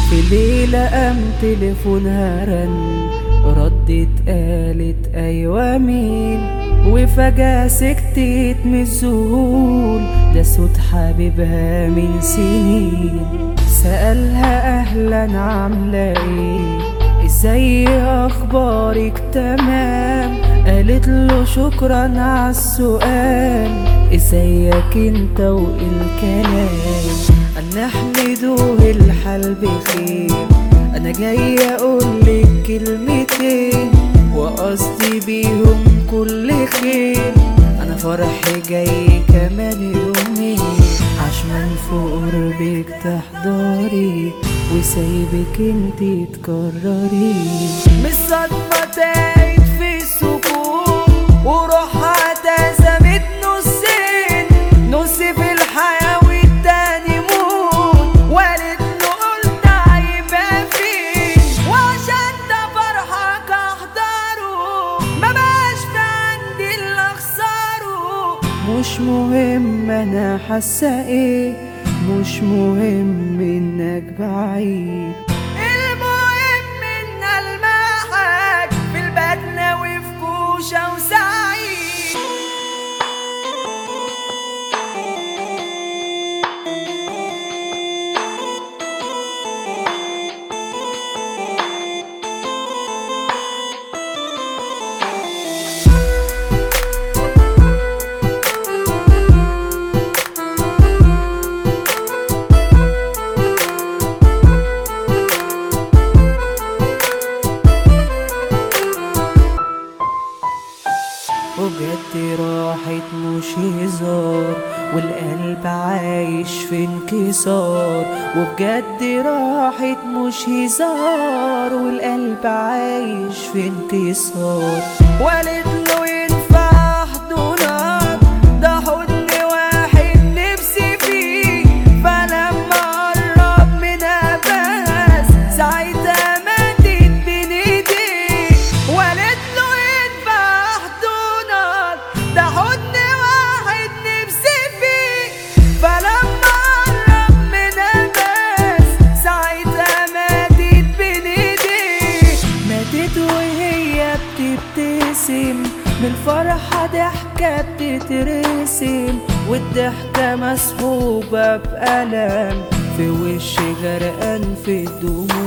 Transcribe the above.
في ليلة قام تليفونها رن ردت قالت أيوة مين وفجأة سكتت من الذهول ده صوت حبيبها من سنين سألها أهلا عاملة ايه ازاي اخبارك تمام قالت له شكرا على السؤال ازيك انت والكلام انا احمده الحال بخير انا جاي اقولك كلمتين وقصدي بيهم كل خير انا فرحي جاي كمان يومين عشان فوق قربك تحضري وسايبك انتي تكرري مش صدمة تايت في السكون وروحها اتقسمت نصين نص في الحياة والتاني موت وقالت له قلت هيبقى فين وعشان ده فرحك احضره ما بقاش في عندي اللي اخسره مش مهم انا حاسه ايه مش مهم انك بعيد المهم ان المحك في البدنة وفي كوشة وسعيد وبجد راحت مش هزار والقلب عايش في انكسار وبجد راحت مش هزار والقلب عايش في انكسار وقالت له ينفع احضنك ده حضن واحد نفسي فيه فلما قرب منها بس ساعتها ماتت بين ايديه وقالت له ينفع احضنك ده حضن واحد نفسي فيه فلما قرب منها بس ساعتها ماتت بين ايديه ماتت وهي بتبتسم من الفرحة ضحكة بتترسم والضحكة مسحوبة بألم في وش غرقان في الدموع